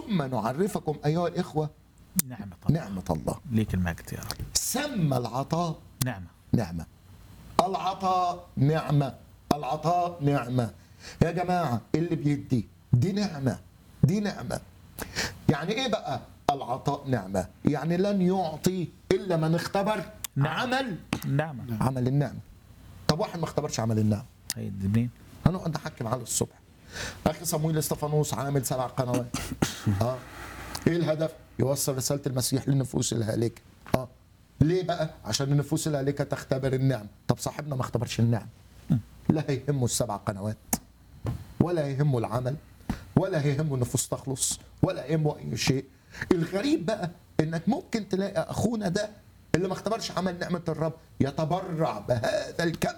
ثم نعرفكم ايها الاخوه نعمة الله نعمه الله ليك المجد يا رب سمى العطاء نعمة نعمة العطاء نعمة العطاء نعمة يا جماعة اللي بيدي دي نعمة دي نعمة يعني ايه بقى العطاء نعمة يعني لن يعطي إلا من اختبر نعم. عمل نعمة عمل النعمة طب واحد ما اختبرش عمل النعمة هيدي منين؟ هنقعد نحكي معاه الصبح اخي صمويل استفانوس عامل سبع قنوات اه ايه الهدف يوصل رساله المسيح للنفوس الهالكه اه ليه بقى عشان النفوس الهالكه تختبر النعم طب صاحبنا ما اختبرش النعم لا يهمه السبع قنوات ولا يهمه العمل ولا يهمه النفوس تخلص ولا يهمه اي شيء الغريب بقى انك ممكن تلاقي اخونا ده اللي ما اختبرش عمل نعمه الرب يتبرع بهذا الكم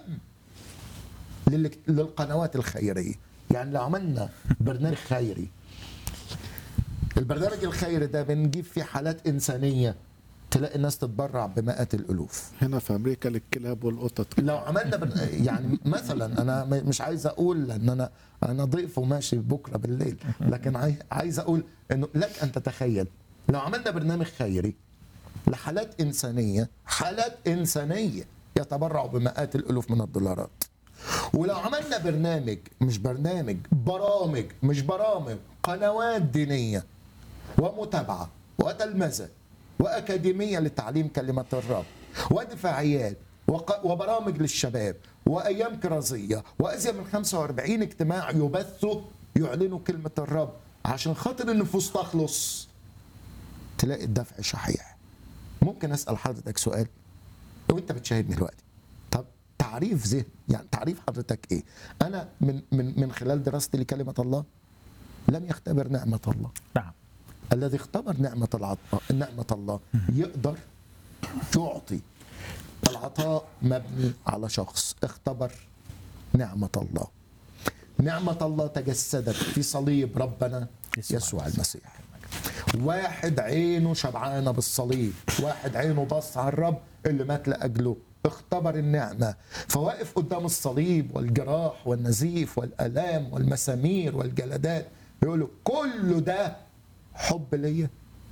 لل- للقنوات الخيريه يعني لو عملنا برنامج خيري البرنامج الخيري ده بنجيب فيه حالات انسانيه تلاقي الناس تتبرع بمئات الالوف هنا في امريكا للكلاب والقطط لو عملنا بر... يعني مثلا انا م- مش عايز اقول ان انا انا ضيف وماشي بكره بالليل لكن عاي- عايز اقول انه لك ان تتخيل لو عملنا برنامج خيري لحالات انسانيه حالات انسانيه يتبرعوا بمئات الالوف من الدولارات ولو عملنا برنامج مش برنامج برامج مش برامج قنوات دينيه ومتابعه وتلمذه واكاديميه لتعليم كلمه الرب ودفاعيات وق- وبرامج للشباب وايام كرازيه وازيد من 45 اجتماع يبثوا يعلنوا كلمه الرب عشان خاطر النفوس تخلص تلاقي الدفع شحيح ممكن اسال حضرتك سؤال وانت بتشاهدني دلوقتي طب تعريف ذهن يعني تعريف حضرتك ايه انا من من من خلال دراستي لكلمه الله لم يختبر نعمه الله نعم الذي اختبر نعمة العطاء نعمة الله يقدر يعطي العطاء مبني على شخص اختبر نعمة الله نعمة الله تجسدت في صليب ربنا يسوع يسوع المسيح واحد عينه شبعانة بالصليب واحد عينه بص على الرب اللي مات لأجله اختبر النعمة فواقف قدام الصليب والجراح والنزيف والألام والمسامير والجلدات يقول له كل ده حب ليا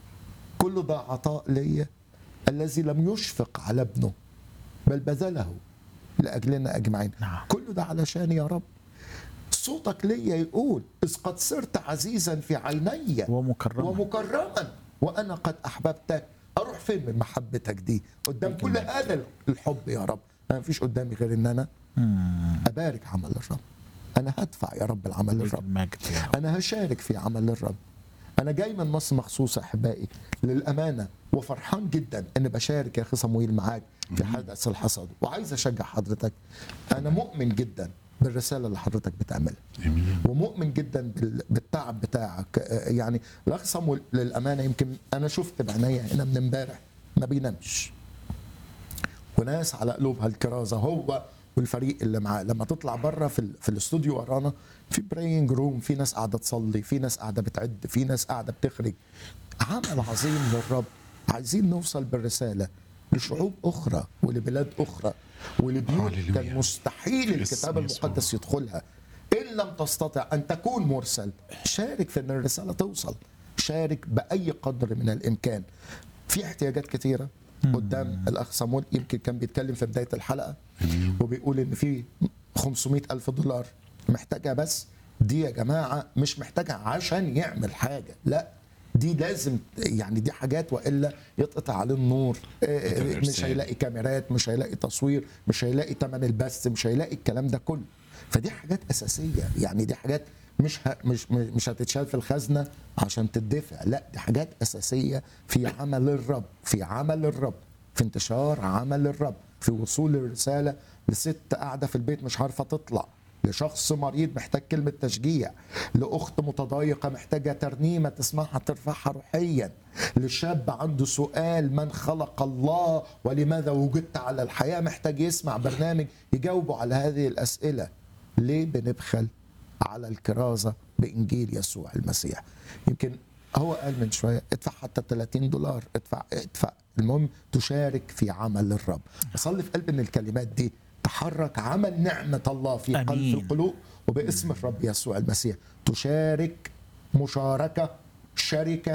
كل ده عطاء ليا الذي لم يشفق على ابنه بل بذله لأجلنا أجمعين نعم. كل ده علشان يا رب صوتك ليا يقول إذ قد صرت عزيزا في عيني ومكرما ومكرما وانا قد احببتك اروح فين من محبتك دي قدام كل هذا الحب يا رب انا مفيش قدامي غير ان انا مم. ابارك عمل الرب انا هدفع يا رب العمل ليك الرب المجد يا رب انا هشارك في عمل الرب انا جاي من مصر مخصوص احبائي للامانه وفرحان جدا ان بشارك يا اخي صمويل معاك في حدث الحصد وعايز اشجع حضرتك انا مؤمن جدا بالرساله اللي حضرتك بتعملها ومؤمن جدا بال- بالتعب بتاعك آه، يعني الاخ صمويل للامانه يمكن انا شفت بعينيا هنا من امبارح ما بينامش وناس على قلوبها الكرازه هو والفريق اللي معاه لما تطلع بره في ال- في الاستوديو ورانا في براينج روم في ناس قاعده تصلي في ناس قاعده بتعد في ناس قاعده بتخرج عمل عظيم للرب عايزين نوصل بالرساله لشعوب اخرى ولبلاد اخرى ولبيوت هللويا. كان مستحيل في الكتاب اسم يسوع. المقدس يدخلها ان لم تستطع ان تكون مرسل شارك في ان الرساله توصل شارك باي قدر من الامكان في احتياجات كثيره قدام الاخ صامويل يمكن كان بيتكلم في بدايه الحلقه وبيقول ان في 500 الف دولار محتاجها بس دي يا جماعه مش محتاجها عشان يعمل حاجه لا دي لازم يعني دي حاجات والا يتقطع عليه النور آه، مش الإرسال. هيلاقي كاميرات مش هيلاقي تصوير مش هيلاقي ثمن البث مش هيلاقي الكلام ده كله فدي حاجات اساسيه يعني دي حاجات مش ه... مش مش هتتشال في الخزنه عشان تدفع لا دي حاجات اساسيه في عمل الرب في عمل الرب في انتشار عمل الرب في وصول الرساله لست قاعده في البيت مش عارفه تطلع لشخص مريض محتاج كلمة تشجيع لأخت متضايقة محتاجة ترنيمة تسمعها ترفعها روحيا لشاب عنده سؤال من خلق الله ولماذا وجدت على الحياة محتاج يسمع برنامج يجاوبه على هذه الأسئلة ليه بنبخل على الكرازة بإنجيل يسوع المسيح يمكن هو قال من شوية ادفع حتى 30 دولار ادفع ادفع المهم تشارك في عمل الرب أصلي في قلبي أن الكلمات دي تحرك عمل نعمة الله في قلب أمين. القلوب وباسم الرب يسوع المسيح تشارك مشاركة شركه